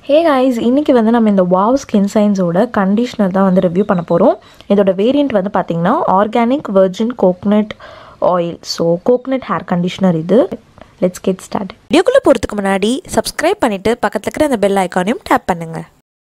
ஹே guys இன்னைக்கு வந்து நம்ம இந்த வாவ் ஸ்கின் சயின்ஸோட கண்டிஷ்னர் தான் வந்து ரிவ்யூ பண்ண போகிறோம் இதோட வேரியண்ட் வந்து பார்த்தீங்கன்னா organic virgin coconut oil so coconut hair conditioner இது லெட்ஸ் கெட் ஸ்டார்ட் வீடியோக்குள்ளே போகிறதுக்கு முன்னாடி சப்ஸ்கிரைப் பண்ணிவிட்டு பக்கத்தில் இருக்கிற அந்த பெல் ஐக்கானையும் டேப் பண்ணுங்கள்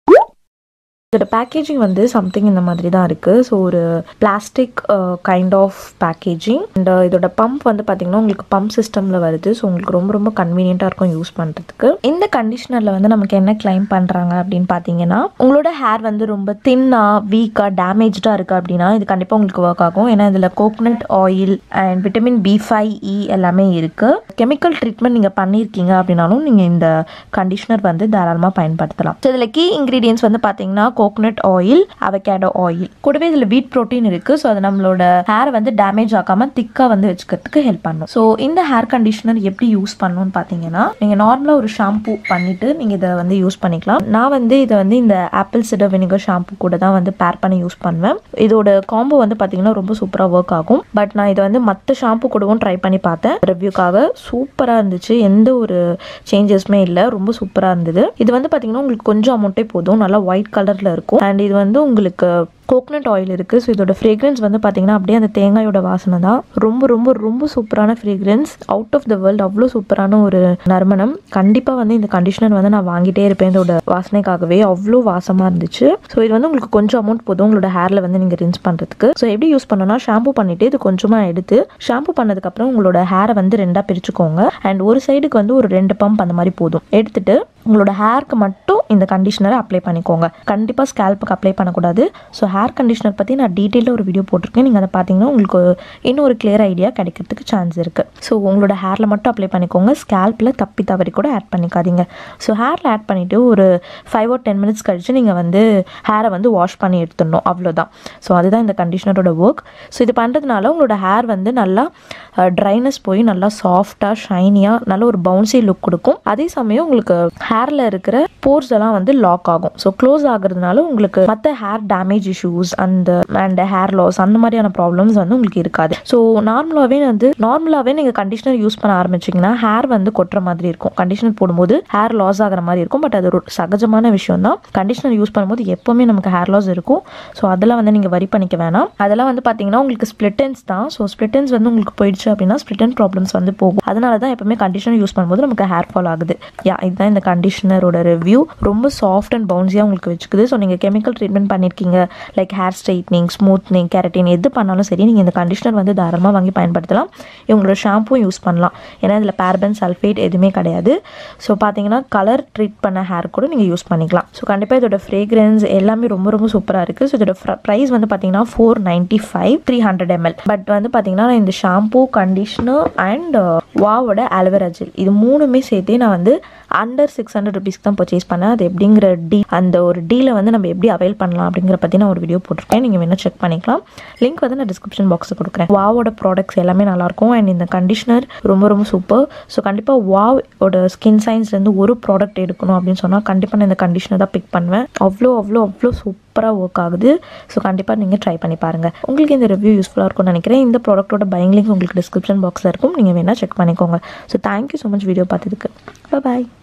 இதோட பேக்கேஜிங் வந்து சம்திங் இந்த மாதிரி தான் இருக்குது ஸோ ஒரு plastic kind of packaging and இதோட பம்ப் வந்து பார்த்தீங்கன்னா உங்களுக்கு பம்ப் சிஸ்டமில் வருது ஸோ உங்களுக்கு ரொம்ப ரொம்ப கன்வீனியண்ட்டாக இருக்கும் யூஸ் பண்ணுறதுக்கு இந்த கண்டிஷனரில் வந்து நமக்கு என்ன கிளைம் பண்ணுறாங்க அப்படின்னு பார்த்தீங்கன்னா உங்களோட ஹேர் வந்து ரொம்ப தின்னாக வீக்காக டேமேஜாக இருக்குது அப்படின்னா இது கண்டிப்பாக உங்களுக்கு ஒர்க் ஆகும் ஏன்னா இதில் coconut oil and vitamin B five E எல்லாமே இருக்குது கெமிக்கல் ட்ரீட்மெண்ட் நீங்கள் பண்ணியிருக்கீங்க அப்படின்னாலும் நீங்கள் இந்த கண்டிஷனர் வந்து தாராளமாக பயன்படுத்தலாம் ஸோ இதில் கீ இன்க்ரீடியன்ஸ் வந்து பார்த்தீங்கன்னா கோகனட் ஆயில் அவகேடோ ஆயில் கூடவே இதில் வீட் ப்ரோட்டீன் இருக்குது ஸோ அது நம்மளோட ஹேர் வந்து டேமேஜ் ஆகாமல் திக்காக வந்து வச்சுக்கிறதுக்கு ஹெல்ப் பண்ணும் ஸோ இந்த ஹேர் கண்டிஷனர் எப்படி யூஸ் பண்ணணும்னு பார்த்தீங்கன்னா நீங்கள் நார்மலாக ஒரு ஷாம்பு பண்ணிவிட்டு நீங்கள் இதை வந்து யூஸ் பண்ணிக்கலாம் நான் வந்து இதை வந்து இந்த ஆப்பிள் சிடர் வினிகர் ஷாம்பு கூட தான் வந்து பேர் பண்ணி யூஸ் பண்ணுவேன் இதோட காம்போ வந்து பார்த்தீங்கன்னா ரொம்ப சூப்பராக ஒர்க் ஆகும் பட் நான் இதை வந்து மற்ற ஷாம்பு கூடவும் ட்ரை பண்ணி பார்த்தேன் ரிவ்யூக்காக சூப்பராக இருந்துச்சு எந்த ஒரு சேஞ்சஸுமே இல்லை ரொம்ப சூப்பராக இருந்தது இது வந்து பார்த்தீங்கன்னா உங்களுக்கு கொஞ்சம் அமௌண்ட்டே போதும் நல்லா ஒயிட் கலரில் இருக்கும் அண்ட் இது வந்து உங்களுக்கு கோகனட் ஆயில் இருக்குது ஸோ இதோட ஃப்ரேக்ரன்ஸ் வந்து பார்த்தீங்கன்னா அப்படியே அந்த தேங்காயோட வாசனை தான் ரொம்ப ரொம்ப ரொம்ப சூப்பரான fragrance out of the world அவ்வளோ சூப்பரான ஒரு நறுமணம் கண்டிப்பாக வந்து இந்த கண்டிஷனர் வந்து நான் வாங்கிட்டே இருப்பேன் இதோட வாசனைக்காகவே அவ்வளோ வாசமாக இருந்துச்சு ஸோ இது வந்து உங்களுக்கு கொஞ்சம் அமௌண்ட் போதும் உங்களோட ஹேரில் வந்து நீங்கள் ரின்ஸ் பண்ணுறதுக்கு ஸோ எப்படி யூஸ் பண்ணணும்னா ஷாம்பு பண்ணிவிட்டு இது கொஞ்சமாக எடுத்து ஷாம்பு பண்ணதுக்கப்புறம் உங்களோட ஹேரை வந்து ரெண்டாக பிரிச்சுக்கோங்க அண்ட் ஒரு சைடுக்கு வந்து ஒரு ரெண்டு பம்ப் அந்த மாதிரி போதும் எடுத்துட்டு உங்களோட ஹேருக்கு மட்டும் இந்த கண்டிஷனரை அப்ளை பண்ணிக்கோங்க கண்டிப்பாக ஸ்கேல்ப்புக்கு அப்ளை பண்ணக்கூடாது ஸோ ஹேர் கண்டிஷனர் பற்றி நான் டீட்டெயிலாக ஒரு வீடியோ போட்டிருக்கேன் நீங்கள் அதை பார்த்தீங்கன்னா உங்களுக்கு இன்னும் ஒரு கிளியர் ஐடியா கிடைக்கிறதுக்கு சான்ஸ் இருக்குது ஸோ உங்களோட ஹேரில் மட்டும் அப்ளை பண்ணிக்கோங்க ஸ்கேல்ப்பில் தப்பி தவறி கூட ஆட் பண்ணிக்காதீங்க ஸோ ஹேரில் ஆட் பண்ணிவிட்டு ஒரு ஃபைவ் ஆர் டென் மினிட்ஸ் கழித்து நீங்கள் வந்து ஹேரை வந்து வாஷ் பண்ணி எடுத்துடணும் அவ்வளோதான் ஸோ அதுதான் இந்த கண்டிஷனரோட ஒர்க் ஸோ இது பண்ணுறதுனால உங்களோட ஹேர் வந்து நல்லா ட்ரைனஸ் போய் நல்லா சாஃப்டாக ஷைனியாக நல்ல ஒரு பவுன்சி லுக் கொடுக்கும் அதே சமயம் உங்களுக்கு ஹேரில் இருக்கிற போர்ஸ் எல்லாம் வந்து லாக் ஆகும் ஸோ க்ளோஸ் ஆகுறதுனால உங்களுக்கு மற்ற ஹேர் டேமேஜ் இஷ்யூஸ் அந்த அண்ட் ஹேர் லாஸ் அந்த மாதிரியான ப்ராப்ளம்ஸ் வந்து உங்களுக்கு இருக்காது ஸோ நார்மலாகவே வந்து நார்மலாகவே நீங்கள் கண்டிஷனர் யூஸ் பண்ண ஆரம்பிச்சிங்கன்னா ஹேர் வந்து கொட்டுற மாதிரி இருக்கும் கண்டிஷனர் போடும்போது ஹேர் லாஸ் ஆகிற மாதிரி இருக்கும் பட் அது ஒரு சகஜமான விஷயம் தான் கண்டிஷனர் யூஸ் பண்ணும்போது எப்போவுமே நமக்கு ஹேர் லாஸ் இருக்கும் ஸோ அதெல்லாம் வந்து நீங்கள் வரி பண்ணிக்க வேணாம் அதெல்லாம் வந்து பார்த்தீங்கன்னா உங்களுக்கு ஸ்பிளிட்டன்ஸ் தான் ஸோ ஸ்பிளிட்டன்ஸ் வந்து உங்களுக்கு போயிடுச்சு அப்படின்னா ஸ்பிளிட்டன் ப்ராப்ளம்ஸ் வந்து போகும் அதனால தான் எப்பவுமே கண்டிஷனர் யூஸ் பண்ணும்போது நமக்கு ஹேர் ஃபால் ஆகுது யா இதுதான் இந்த கண்டிஷனரோட ரிவ்யூ ரொம்ப சாஃப்ட் அண்ட் பவுன்ஸியாக உங்களுக்கு வச்சுக்குது ஸோ நீங்கள் கெமிக்கல் ட்ரீட்மெண்ட் பண்ணியிருக்கீங்க like hair straightening smoothening keratin எது பண்ணாலும் சரி நீங்கள் இந்த கண்டிஷனர் வந்து தாராளமாக வாங்கி பயன்படுத்தலாம் இவங்களோட ஷாம்பும் யூஸ் பண்ணலாம் ஏன்னா இதில் பேர்பன் சல்ஃபேட் எதுவுமே கிடையாது ஸோ பார்த்தீங்கன்னா கலர் ட்ரீட் பண்ண ஹேர் கூட நீங்கள் யூஸ் பண்ணிக்கலாம் ஸோ கண்டிப்பாக இதோட ஃப்ரேக்ரன்ஸ் எல்லாமே ரொம்ப ரொம்ப சூப்பராக இருக்குது ஸோ இதோட ப்ரைஸ் வந்து பார்த்தீங்கன்னா four ninety five three hundred ML but வந்து பார்த்தீங்கன்னா இந்த ஷாம்பூ கண்டிஷனர் அண்ட் வாவோட ஆலோவேரா ஜெல் இது மூணுமே சேர்த்தே நான் வந்து அண்டர் சிக்ஸ் ஹண்ட்ரட் ருபீஸ்க்கு தான் பர்ச்சேஸ் பண்ணேன் அது எப்படிங்கிற டீ அந்த ஒரு டீலை வந்து நம்ம எப்படி அவைல் பண்ணலாம் அப்படிங்கிற பற்றி நான் ஒரு வீடியோ போட்டிருக்கேன் நீங்கள் வேணால் செக் பண்ணிக்கலாம் லிங்க் வந்து நான் டிஸ்கிரிப்ஷன் பாக்ஸில் கொடுக்குறேன் வாவோட ப்ராடக்ட்ஸ் எல்லாமே நல்லாயிருக்கும் அண்ட் இந்த கண்டிஷனர் ரொம்ப ரொம்ப சூப்பர் ஸோ கண்டிப்பாக வாவோட ஸ்கின் சயின்ஸ்லேருந்து ஒரு ப்ராடக்ட் எடுக்கணும் அப்படின்னு சொன்னால் கண்டிப்பாக நான் இந்த கண்டிஷனர் தான் பிக் பண்ணுவேன் அவ்வளோ அவ்வளோ அவ்வளோ சூப்பராக ஒர்க் ஆகுது ஸோ கண்டிப்பாக நீங்கள் ட்ரை பண்ணி பாருங்கள் உங்களுக்கு இந்த ரிவ்யூ யூஸ்ஃபுல்லாக இருக்கும்னு நினைக்கிறேன் இந்த ப்ராடக்ட்டோட பைங் லிங்க் உங்களுக்கு டிஸ்கிரிப்ஷன் பாக்ஸில் இருக்கும் நீங்கள் வேணால் செக் பண்ணிக்கோங்க so thank you so much video பார்த்ததுக்கு பாய்